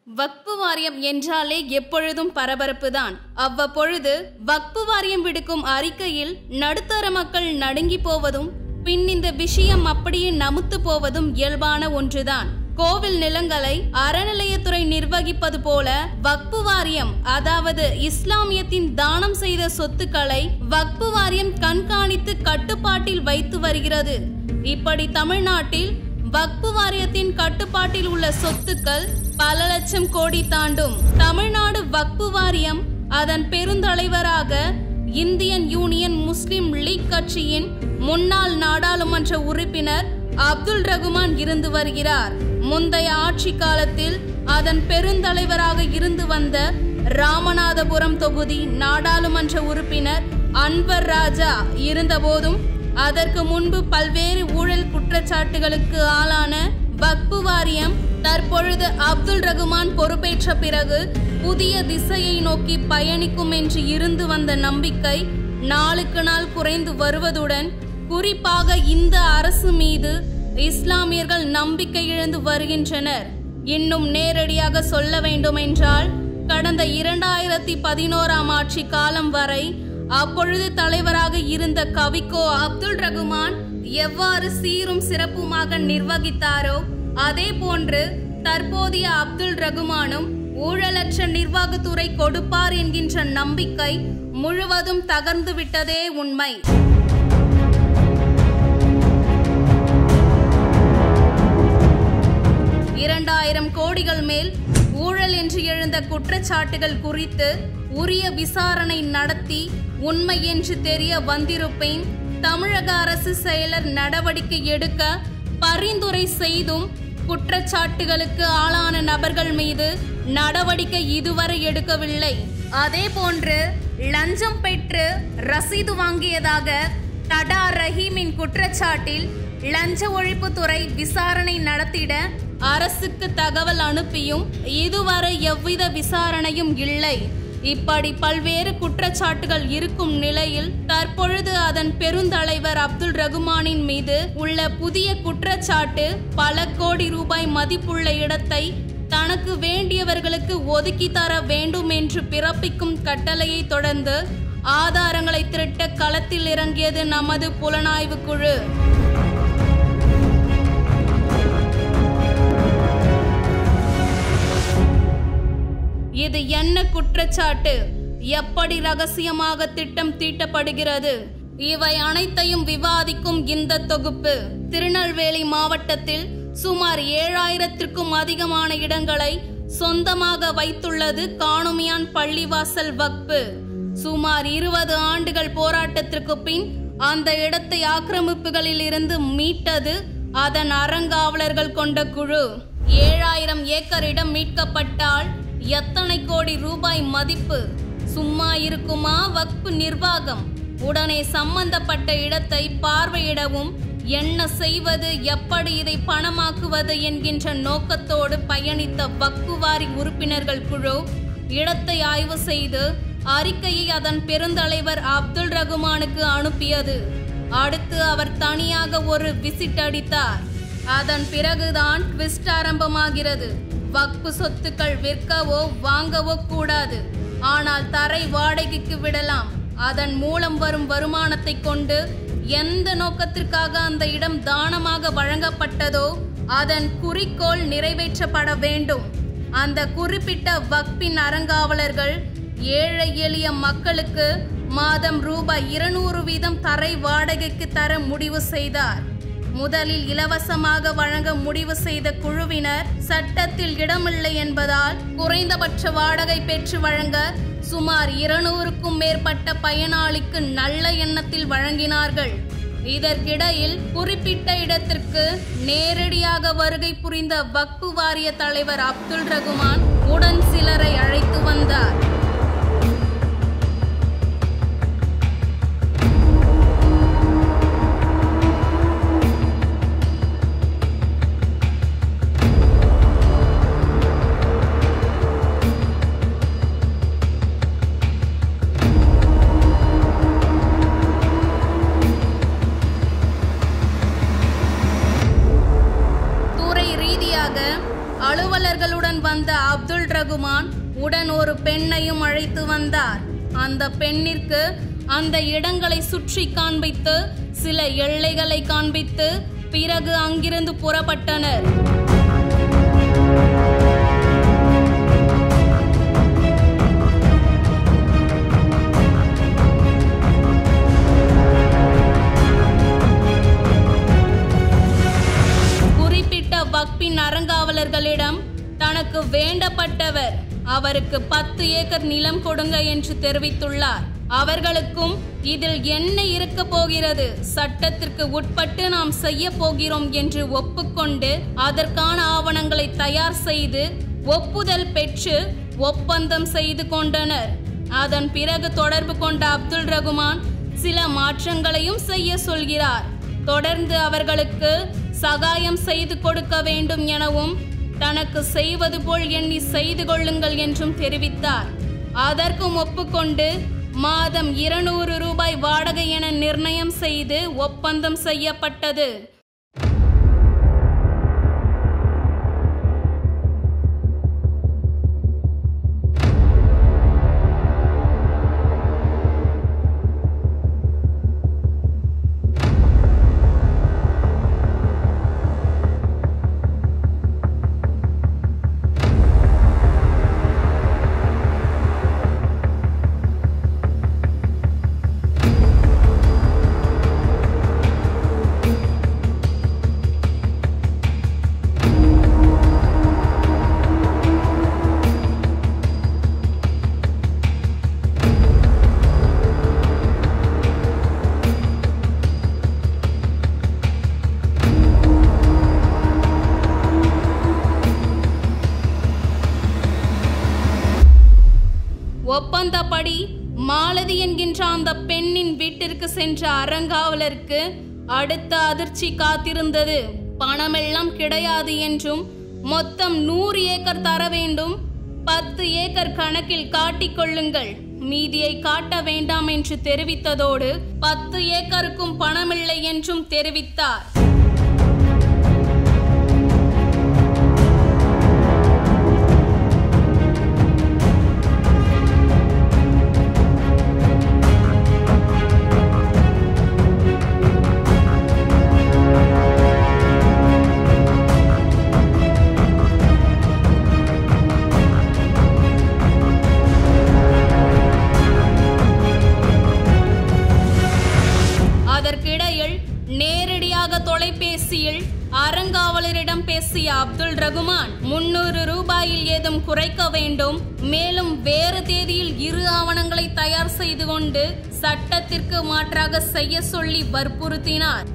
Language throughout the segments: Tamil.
வக்பு வாரியம் என்றாலே எப்பொழுதும் பரபரப்புதான் அவ்வப்பொழுது வக்பு வாரியம் விடுக்கும் அறிக்கையில் நடுத்தர மக்கள் நடுங்கி போவதும் பின் இந்த விஷயம் அப்படியே நமுத்து போவதும் இயல்பான ஒன்றுதான் கோவில் நிலங்களை அறநிலையத்துறை நிர்வகிப்பது போல வக்பு வாரியம் அதாவது இஸ்லாமியத்தின் தானம் செய்த சொத்துக்களை வக்பு வாரியம் கண்காணித்து கட்டுப்பாட்டில் வைத்து வருகிறது இப்படி தமிழ்நாட்டில் வக்பு வாரியத்தின் கட்டுப்பாட்டில் உள்ள சொத்துக்கள் பல லட்சம் கோடி தாண்டும் தமிழ்நாடு வக்பு வாரியம் அதன் பெருந்தலைவராக இந்தியன் யூனியன் முஸ்லிம் லீக் கட்சியின் முன்னாள் நாடாளுமன்ற உறுப்பினர் அப்துல் ரகுமான் இருந்து வருகிறார் முந்தைய ஆட்சி காலத்தில் அதன் பெருந்தலைவராக இருந்து வந்த ராமநாதபுரம் தொகுதி நாடாளுமன்ற உறுப்பினர் அன்வர் ராஜா இருந்தபோதும் அதற்கு முன்பு பல்வேறு ஊழல் குற்றச்சாட்டுகளுக்கு ஆளான வக்பு வாரியம் தற்பொழுது அப்துல் ரகுமான் பொறுப்பேற்ற பிறகு புதிய திசையை நோக்கி பயணிக்கும் என்று இருந்து வந்த நம்பிக்கை நாளுக்கு நாள் குறைந்து வருவதுடன் குறிப்பாக இந்த அரசு மீது இஸ்லாமியர்கள் நம்பிக்கை இழந்து வருகின்றனர் இன்னும் நேரடியாக சொல்ல வேண்டுமென்றால் கடந்த இரண்டாயிரத்தி பதினோராம் ஆட்சி காலம் வரை அப்பொழுது தலைவராக இருந்த கவிக்கோ அப்துல் ரகுமான் எவ்வாறு சீரும் சிறப்புமாக நிர்வகித்தாரோ அதே போன்று தற்போதைய அப்துல் ரகுமானும் ஊழலற்ற நிர்வாகத்துறை கொடுப்பார் என்கின்ற நம்பிக்கை முழுவதும் தகர்ந்து விட்டதே உண்மை இரண்டாயிரம் கோடிகள் மேல் ஊழல் என்று எழுந்த குற்றச்சாட்டுகள் குறித்து உரிய விசாரணை நடத்தி உண்மை என்று தெரிய வந்திருப்பேன் தமிழக அரசு செயலர் நடவடிக்கை எடுக்க பரிந்துரை செய்தும் குற்றச்சாட்டுகளுக்கு ஆளான நபர்கள் மீது நடவடிக்கை இதுவரை எடுக்கவில்லை அதே போன்று லஞ்சம் பெற்று ரசீது வாங்கியதாக தடா ரஹீமின் குற்றச்சாட்டில் லஞ்ச ஒழிப்புத்துறை விசாரணை நடத்திட அரசுக்கு தகவல் அனுப்பியும் இதுவரை எவ்வித விசாரணையும் இல்லை இப்படி பல்வேறு குற்றச்சாட்டுகள் இருக்கும் நிலையில் தற்பொழுது அதன் பெருந்தலைவர் அப்துல் ரகுமானின் மீது உள்ள புதிய குற்றச்சாட்டு பல கோடி ரூபாய் மதிப்புள்ள இடத்தை தனக்கு வேண்டியவர்களுக்கு ஒதுக்கி தர வேண்டும் என்று பிறப்பிக்கும் கட்டளையை தொடர்ந்து ஆதாரங்களை திரட்ட களத்தில் இறங்கியது நமது புலனாய்வு குழு இது என்ன குற்றச்சாட்டு எப்படி ரகசியமாக திட்டம் தீட்டப்படுகிறது இவை அனைத்தையும் விவாதிக்கும் இந்த தொகுப்பு திருநெல்வேலி மாவட்டத்தில் சுமார் ஏழாயிரத்திற்கும் அதிகமான இடங்களை சொந்தமாக வைத்துள்ளது காணுமியான் பள்ளிவாசல் வக்பு சுமார் இருபது ஆண்டுகள் போராட்டத்திற்கு பின் அந்த இடத்தை ஆக்கிரமிப்புகளில் இருந்து மீட்டது அதன் அறங்காவலர்கள் கொண்ட குழு ஏழாயிரம் ஏக்கர் இடம் மீட்கப்பட்டால் எத்தனை கோடி ரூபாய் மதிப்பு சும்மா இருக்குமா வக்பு நிர்வாகம் உடனே சம்பந்தப்பட்ட இடத்தை பார்வையிடவும் என்ன செய்வது எப்படி இதை பணமாக்குவது என்கின்ற நோக்கத்தோடு பயணித்த வக்குவாரி உறுப்பினர்கள் குழு இடத்தை ஆய்வு செய்து அறிக்கையை அதன் பெருந்தலைவர் அப்துல் ரகுமானுக்கு அனுப்பியது அடுத்து அவர் தனியாக ஒரு விசிட் அடித்தார் அதன் பிறகுதான் ட்விஸ்ட் ஆரம்பமாகிறது வக்பு சொத்துக்கள் விற்கவோ வாங்கவோ கூடாது ஆனால் தரை வாடகைக்கு விடலாம் அதன் மூலம் வரும் வருமானத்தை கொண்டு எந்த நோக்கத்திற்காக அந்த இடம் தானமாக வழங்கப்பட்டதோ அதன் குறிக்கோள் நிறைவேற்றப்பட வேண்டும் அந்த குறிப்பிட்ட வக்பின் அறங்காவலர்கள் ஏழை எளிய மக்களுக்கு மாதம் ரூபாய் இருநூறு வீதம் தரை வாடகைக்கு தர முடிவு செய்தார் முதலில் இலவசமாக வழங்க முடிவு செய்த குழுவினர் சட்டத்தில் இடமில்லை என்பதால் குறைந்தபட்ச வாடகை பெற்று வழங்க சுமார் இருநூறுக்கும் மேற்பட்ட பயனாளிக்கு நல்ல எண்ணத்தில் வழங்கினார்கள் இதற்கிடையில் குறிப்பிட்ட இடத்திற்கு நேரடியாக வருகை புரிந்த வக்பு வாரிய தலைவர் அப்துல் ரகுமான் உடன் சிலரை அழைத்து வந்தார் துறை ரீதியாக அலுவலர்களுடன் வந்த வந்த அப்துல் ரகுமான் உடன் ஒரு பெண்ணையும் அழைத்து வந்தார் அந்த பெண்ணிற்கு அந்த இடங்களை சுற்றி காண்பித்து சில எல்லைகளை காண்பித்து பிறகு அங்கிருந்து புறப்பட்டனர் குறிப்பிட்ட வக்பின் அறங்காவலர்களிடம் தனக்கு வேண்டப்பட்டவர் அவருக்கு பத்து ஏக்கர் நிலம் கொடுங்க என்று தெரிவித்துள்ளார் அவர்களுக்கும் இதில் என்ன இருக்க போகிறது சட்டத்திற்கு உட்பட்டு நாம் செய்ய போகிறோம் என்று ஒப்புக்கொண்டு அதற்கான ஆவணங்களை தயார் செய்து ஒப்புதல் பெற்று ஒப்பந்தம் செய்து கொண்டனர் அதன் பிறகு தொடர்பு கொண்ட அப்துல் ரகுமான் சில மாற்றங்களையும் செய்ய சொல்கிறார் தொடர்ந்து அவர்களுக்கு சகாயம் செய்து கொடுக்க வேண்டும் எனவும் தனக்கு செய்வது போல் எண்ணி செய்து கொள்ளுங்கள் என்றும் தெரிவித்தார் அதற்கும் ஒப்புக்கொண்டு மாதம் இருநூறு ரூபாய் வாடகை என நிர்ணயம் செய்து ஒப்பந்தம் செய்யப்பட்டது ஒப்பந்தப்படி மாலதி என்கின்ற அந்த பெண்ணின் வீட்டிற்கு சென்ற அறங்காவலருக்கு அடுத்த அதிர்ச்சி காத்திருந்தது பணமெல்லாம் கிடையாது என்றும் மொத்தம் நூறு ஏக்கர் தர வேண்டும் பத்து ஏக்கர் கணக்கில் காட்டிக் கொள்ளுங்கள் மீதியை காட்ட வேண்டாம் என்று தெரிவித்ததோடு பத்து ஏக்கருக்கும் பணமில்லை என்றும் தெரிவித்தார் அதற்கிடையில் நேரடியாக தொலைபேசியில் அறங்காவலரிடம் பேசிய அப்துல் ரகுமான் முன்னூறு ரூபாயில் ஏதும் குறைக்க வேண்டும் மேலும் வேறு தேதியில் இரு ஆவணங்களை தயார் செய்து கொண்டு சட்டத்திற்கு மாற்றாக செய்ய சொல்லி வற்புறுத்தினார்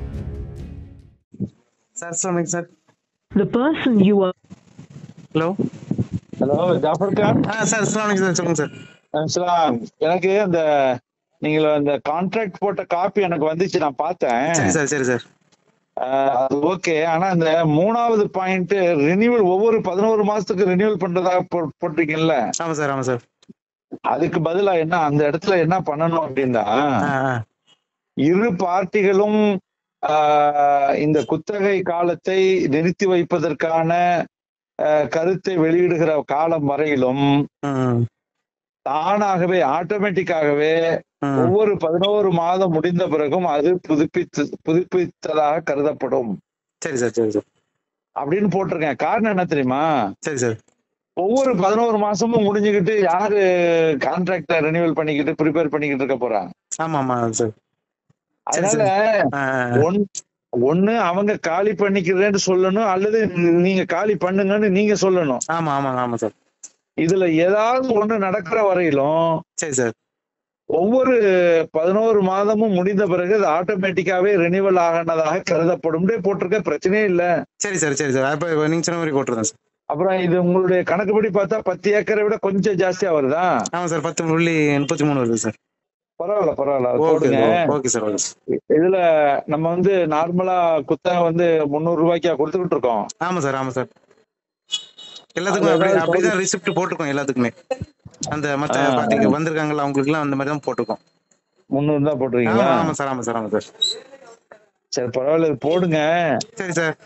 சார் சொல்லுங்க sir The person you are hello hello Jafar Khan ஆ சார் அஸ்ஸலாமு சார் சொல்லுங்க சார் அஸ்ஸலாம். எனக்கு அந்த நீங்க அந்த கான்ட்ராக்ட் போட்ட காப்பி எனக்கு வந்துச்சு நான் பார்த்தேன் சரி சார் சரி சார் அஹ், அது ஓகே ஆனா இந்த மூணாவது பாயிண்ட் ரினியூவல் ஒவ்வொரு பதினோரு மாசத்துக்கு ரினியூவல் பண்றதா போ- போட்டிருக்கீங்கல்ல ஆமா சார் ஆமா சார் அதுக்கு பதிலா என்ன அந்த இடத்துல என்ன பண்ணணும் அப்படின்னா ஆ ஆ இரு பார்ட்டிகளும் ஆஹ், இந்த குத்தகை காலத்தை நிறுத்தி வைப்பதற்கான ஆஹ், கருத்தை வெளியிடுகிற காலம் வரையிலும் ம் தானாகவே ஆட்டோமேட்டிக்காகவே ம் ஒவ்வொரு பதினோரு மாதம் முடிந்த பிறகும் அது புதுப்பித்து புதுப்பித்ததாக கருதப்படும் சரி சார் சரி சார் அப்படின்னு போட்டிருக்கேன் காரணம் என்ன தெரியுமா சரி சார் ஒவ்வொரு பதினோரு மாசமும் முடிஞ்சுக்கிட்டு யாரு கான்ட்ராக்ட ரெனியூவல் பண்ணிக்கிட்டு ப்ரிப்பேர் பண்ணிக்கிட்டு இருக்க போறா ஆமா ஆமா சார் சரி, அதனால ஆ, ஆ, ஒன் ஒண்ணு அவங்க காலி பண்ணிக்கிறேன்னு சொல்லணும் அல்லது நீங்க காலி பண்ணுங்கன்னு நீங்க சொல்லணும் ஆமா ஆமா ஆமா சார் இதுல ஏதாவது ஒண்ணு நடக்கிற வரையிலும் சரி சார் ஒவ்வொரு பதினோரு மாதமும் முடிந்த பிறகு அது ஆட்டோமேட்டிக்காவே ரெனியூவல் ஆகினதாக கருதப்படும் போட்டிருக்க பிரச்சனையே இல்ல சரி சார் சரி சார் அப்ப நீங்க சொன்ன மாதிரி போட்டுருந்தேன் சார் அப்புறம் இது உங்களுடைய கணக்குப்படி பார்த்தா பத்து ஏக்கரை விட கொஞ்சம் ஜாஸ்தியா வருதா ஆமா சார் பத்து புள்ளி முப்பத்தி மூணு வருது சார் பரவாயில்ல பரவாயில்ல அது ஓகே போடுங்க ஓகே சார் ஓகே சார் இதுல நம்ம வந்து நார்மலா குத்தகை வந்து முந்நூறு ரூபாய்க்கா கொடுத்துக்கிட்டு இருக்கோம் ஆமா சார் ஆமா சார் எல்லாத்துக்குமே அப்படி அப்படிதான் ரிசிப்ட் போட்டிருக்கோம் எல்லாத்துக்குமே அந்த மத்த ஆ. பாத்தீங்க வந்திருக்காங்கல்ல அவங்களுக்கு எல்லாம் அந்த மாதிரி தான் போட்டிருக்கோம் முந்நூறு தான் ஆமா போட்டுருக்கீங்களா ஆமா சார் ஆமா சார் ஆமா சார் சரி பரவாயில்ல இது போடுங்க சரி சார்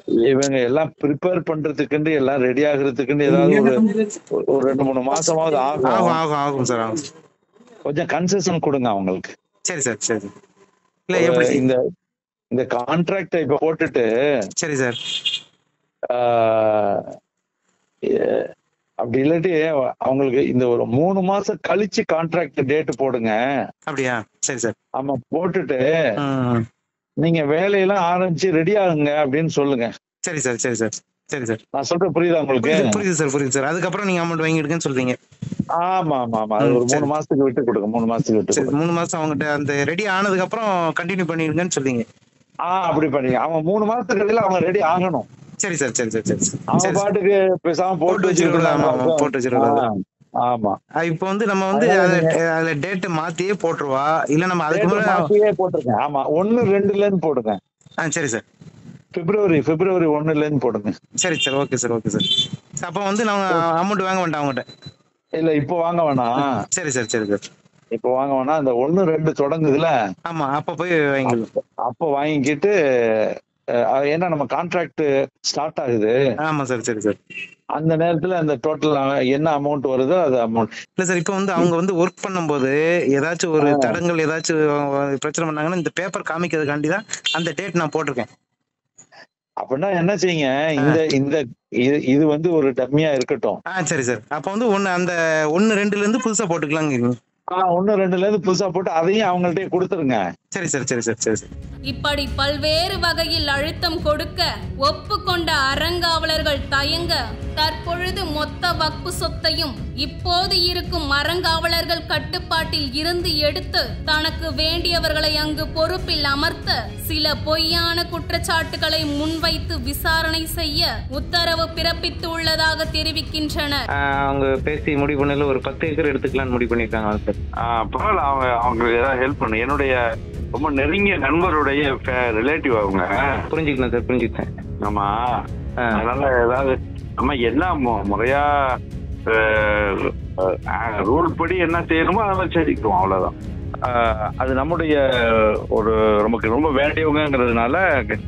இவங்க எல்லாம் ப்ரிப்பேர் பண்றதுக்குன்னு எல்லாம் ரெடி ஆகுறதுக்குன்னு ஏதாவது ஒரு ஒரு ரெண்டு மூணு மாசமாவது ஆகும் ஆகும் ஆகும் ஆகும் சார் ஆகும் கொஞ்சம் கன்செஷன் கொடுங்க அவங்களுக்கு சரி சார் சரி சார் இல்ல எப்படி இந்த இந்த கான்ட்ராக்டை இப்ப போட்டுட்டு சரி சார் ஆஹ், எ- அப்படி இல்லாட்டி அவங்களுக்கு இந்த ஒரு மூணு மாசம் கழிச்சு கான்ட்ராக்ட் டேட் போடுங்க அப்படியா சரி சார் ஆமா போட்டுட்டு ம். நீங்க வேலையெல்லாம் ஆரம்பிச்சு ரெடி ஆகுங்க அப்படின்னு சொல்லுங்க சரி சார் சரி சார் சரி சார் நான் சொல்ற புரியுதா உங்களுக்கு புரியுது புரியுது சார் புரியுது சார் அதுக்கப்புறம் நீங்க அமௌண்ட் வாங்கிடுங்கன்னு சொல்றீங்க ஆமா ஆமா ஆமா அது ஒரு ம், சரி. மூணு மாசத்துக்கு விட்டு கொடுங்க மூணு மாசத்துக்கு விட்டு சரி கொடுங்க மூணு மாசம் அவங்ககிட்ட அந்த ரெடி ஆனதுக்கு அப்புறம் கண்டினியூ பண்ணிடுங்கன்னு சொல்றீங்க ஆ அப்படி பண்ணீங்க அவன் மூணு மாசத்துக்கு இடையில அவன் ரெடி ஆகணும் சரி சார் சரி சார் சரி சார் அவன் சரி சார். பாட்டுக்கு பேசாம போட்டு போட்டு வச்சிருக்கூடாது, ஆமா, ஆமா, வச்சிருக்கான் போட்டு வச்சிருக்கூடாது. ஆமா அஹ் இப்போ வந்து நம்ம வந்து அதாவது அதுல அதுல டேட் மாத்தியே போட்டுருவா இல்ல நம்ம அதுக்கு Date முன்னாடி மாத்தியே போட்டிருக்கேன் ஆமா ஒண்ணு ரெண்டுல இருந்து போடுங்க ஆ சரி சார் பிப்ரவரி பிப்ரவரி ஒண்ணுல இருந்து போடுங்க சரி sir okay sir okay sir அப்போ வந்து நம்ம அமௌண்ட் வாங்க வேண்டாம் அவங்ககிட்ட இல்ல இப்போ வாங்க வேணாம் சரி சார் சரி சார் இப்போ வாங்க வேணாம் இந்த ஒண்ணு ரெண்டு தொடங்குதுல ஆமா அப்ப போய் வாங்கிக்கலாம் அப்போ வாங்கிக்கிட்டு அஹ், ஏன்னா நம்ம கான்ட்ராக்ட் ஸ்டார்ட் ஆகுது ஆமா சார் சரி சார் அந்த நேரத்துல அந்த டோட்டல் என்ன அமௌண்ட் வருதோ அது அமௌண்ட் இல்ல சார் இப்போ வந்து அவங்க வந்து ஒர்க் பண்ணும்போது ஏதாச்சும் ஒரு தடங்கள் ஏதாச்சும் பிரச்சனை பண்ணாங்கன்னா இந்த பேப்பர் காமிக்கிறதுக்காண்டி தான் அந்த டேட் நான் போட்டிருக்கேன் அப்படின்னா என்ன செய்யுங்க இந்த இந்த இது இது வந்து ஒரு டம்மியா இருக்கட்டும் ஆ சரி சார் அப்போ வந்து ஒன்னு அந்த ஒன்னு ரெண்டுல இருந்து புதுசா போட்டுக்கலாங்க ஆஹ் ஒண்ணு ரெண்டுல இருந்து புதுசா போட்டு அதையும் அவங்கள்ட்ட கொடுத்துருங்க சரி சார் சரி சார் சரி சார் இப்படி பல்வேறு வகையில் அழுத்தம் கொடுக்க ஒப்புக்கொண்ட அறங்காவலர்கள் தயங்க தற்பொழுது மொத்த வக்பு சொத்தையும் இப்போது இருக்கும் அறங்காவலர்கள் கட்டுப்பாட்டில் இருந்து எடுத்து தனக்கு வேண்டியவர்களை அங்கு பொறுப்பில் அமர்த்த சில பொய்யான குற்றச்சாட்டுகளை முன்வைத்து விசாரணை செய்ய உத்தரவு பிறப்பித்துள்ளதாக தெரிவிக்கின்றனர் அவங்க பேசி முடிவு பண்ணல ஒரு பத்து ஏக்கர் எடுத்துக்கலாம்னு முடிவு பண்ணிருக்காங்க சார் ஆஹ் பரவாயில்ல அவங்க அவங்களுக்கு ஏதாவது ஹெல்ப் பண்ணு என்னுடைய ரொம்ப நெருங்கிய நண்பருடைய ரிலேட்டிவ் அவங்க புரிஞ்சுக்கலாம் சார் புரிஞ்சுக்கிட்டேன் ஆமா ஆ. அதனால ஏதாவது நம்ம என்ன மு- முறையா ரூல் படி என்ன செய்யணுமோ அதை மாதிரி செஞ்சுக்குவோம் அவ்வளவுதான் ஆஹ் அது நம்முடைய ஒரு நமக்கு ரொம்ப வேண்டியவங்கிறதுனால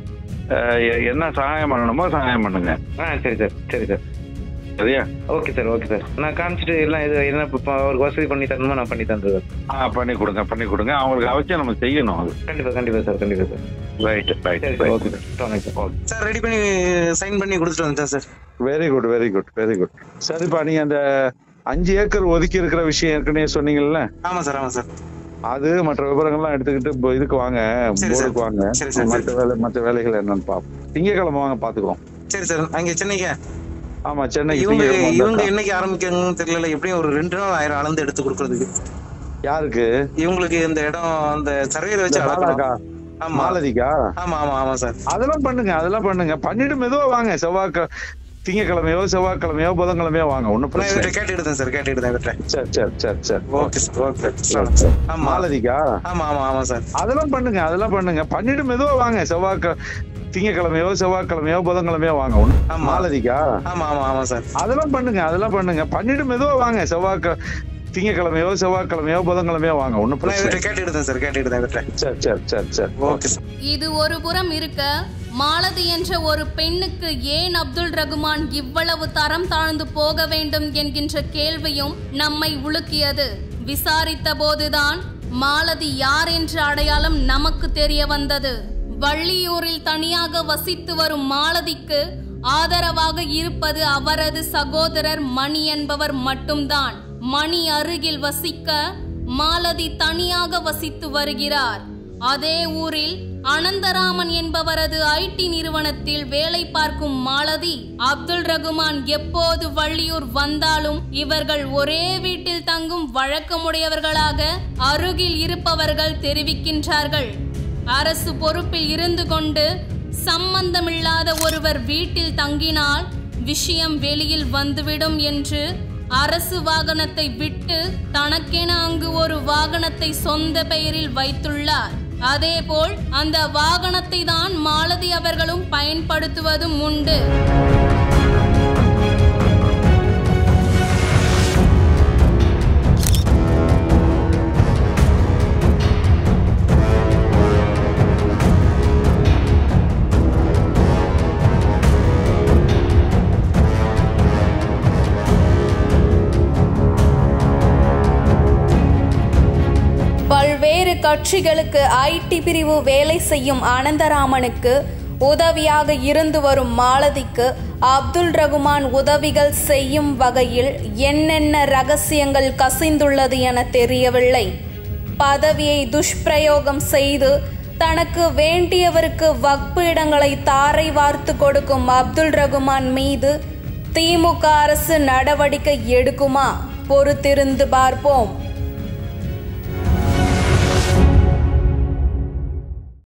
ஆஹ் எ- என்ன சகாயம் பண்ணணுமோ சகாயம் பண்ணுங்க ஆ சரி சார் சரி சார் சரியா ஓகே சார் ஓகே சார் நான் காமிச்சிட்டு எல்லாம் இது என்ன இப்போ அவருக்கு வசதி பண்ணி தரணுமோ நான் பண்ணி தந்துடுவேன் ஆ பண்ணி கொடுங்க பண்ணி கொடுங்க அவங்களுக்கு அவசியம் நம்ம செய்யணும் அது கண்டிப்பா கண்டிப்பா சார் கண்டிப்பா சார் ரைட் ரைட் சரி சார் ஓகே சார் வாங்க சார் சார் ரெடி பண்ணி சைன் பண்ணி கொடுத்துட்டு வந்துட்டேன் sir very good very good very good சரிப்பா நீங்க அந்த அஞ்சு ஏக்கர் ஒதுக்கி இருக்கிற விஷயம் ஏற்கனவே சொன்னீங்கல்ல ஆமா சார் ஆமா சார் அது மற்ற விவரங்கள்லாம் எடுத்துக்கிட்டு இப்போ இதுக்கு வாங்க சரி, சார். போர்டுக்கு வாங்க சரி, சரி, மற்ற வேலை மற்ற வேலைகள் என்னன்னு பார்ப்போம் திங்கக்கிழமை வாங்க பாத்துக்குவோம் சரி சார் அங்க சென்னைக்கு ஆமா சென்னைக்கு இவங்க திங்கட்கிழமை இவங்க வந்தா- என்னைக்கு ஆரம்பிக்கணும்னு தெரியல எப்படியும் ஒரு ரெண்டு நாள் ஆயிரம் அளந்து எடுத்து கொடுக்கறதுக்கு யாருக்கு இவங்களுக்கு இந்த இடம் அந்த சர்வேல வச்சு இந்த அளக்கணும் மாலாக்கா ஆமா மாலதிக்கா ஆமா ஆமா ஆமா சார் அதெல்லாம் பண்ணுங்க அதெல்லாம் பண்ணுங்க பண்ணிட்டு மெதுவா வாங்க செவ்வாய்க்க திங்கக்கிழமையோ செவ்வாய்க்கிழமையோ புதன்கிழமையோ வாங்க ஒண்ணும் நான் பிரச்சனை இவர்கிட்ட கேட்டுக்கிட்டேன் சார் கேட்டுக்கிட்டேன் இவர்கிட்ட சரி சரி சரி சரி ஓகே சார் ஓகே சரி, சரி. ஆமா மாலதிக்கா ஆமா ஆமா ஆமா சார் அதெல்லாம் பண்ணுங்க அதெல்லாம் பண்ணுங்க பண்ணிட்டு மெதுவா வாங்க செவ்வாய்க்க திங்கக்கிழமையோ செவ்வாய்க்கிழமையோ புதன்கிழமையோ வாங்க ஒண்ணும் ஆமா. மாலதிக்கா ஆமா ஆமா ஆமா சார் அதெல்லாம் பண்ணுங்க அதெல்லாம் பண்ணுங்க பண்ணிட்டு மெதுவா வாங்க செவ்வாய்க்க திங்கக்கிழமையோ செவ்வாய்க்கிழமையோ புதன்கிழமையோ வாங்க ஒண்ணும் நான் பிரச்சனை இவர்கிட்ட கேட்டுக்கிட்டேன் சார் கேட்டுக்கிட்டேன் இவர்கிட்ட சரி சரி சரி சரி ஓகே சார் இது ஒரு புறம் இருக்க மாலதி என்ற ஒரு பெண்ணுக்கு ஏன் அப்துல் ரகுமான் இவ்வளவு தரம் தாழ்ந்து போக வேண்டும் என்கின்ற கேள்வியும் நம்மை உலுக்கியது விசாரித்த போதுதான் மாலதி யார் என்ற அடையாளம் நமக்கு தெரிய வந்தது வள்ளியூரில் தனியாக வசித்து வரும் மாலதிக்கு ஆதரவாக இருப்பது அவரது சகோதரர் மணி என்பவர் மட்டும்தான் மணி அருகில் வசிக்க மாலதி தனியாக வசித்து வருகிறார் அதே ஊரில் அனந்தராமன் என்பவரது ஐடி நிறுவனத்தில் வேலை பார்க்கும் மாலதி அப்துல் ரகுமான் எப்போது வள்ளியூர் வந்தாலும் இவர்கள் ஒரே வீட்டில் தங்கும் வழக்கமுடையவர்களாக அருகில் இருப்பவர்கள் தெரிவிக்கின்றார்கள் அரசு பொறுப்பில் இருந்து கொண்டு சம்பந்தமில்லாத ஒருவர் வீட்டில் தங்கினால் விஷயம் வெளியில் வந்துவிடும் என்று அரசு வாகனத்தை விட்டு தனக்கென அங்கு ஒரு வாகனத்தை சொந்த பெயரில் வைத்துள்ளார் அதேபோல் அந்த வாகனத்தை தான் மாலதி அவர்களும் பயன்படுத்துவதும் உண்டு கட்சிகளுக்கு ஐடி பிரிவு வேலை செய்யும் அனந்தராமனுக்கு உதவியாக இருந்து வரும் மாலதிக்கு அப்துல் ரகுமான் உதவிகள் செய்யும் வகையில் என்னென்ன ரகசியங்கள் கசிந்துள்ளது என தெரியவில்லை பதவியை துஷ்பிரயோகம் செய்து தனக்கு வேண்டியவருக்கு வக்பு இடங்களை தாரை வார்த்து கொடுக்கும் அப்துல் ரகுமான் மீது திமுக அரசு நடவடிக்கை எடுக்குமா பொறுத்திருந்து பார்ப்போம்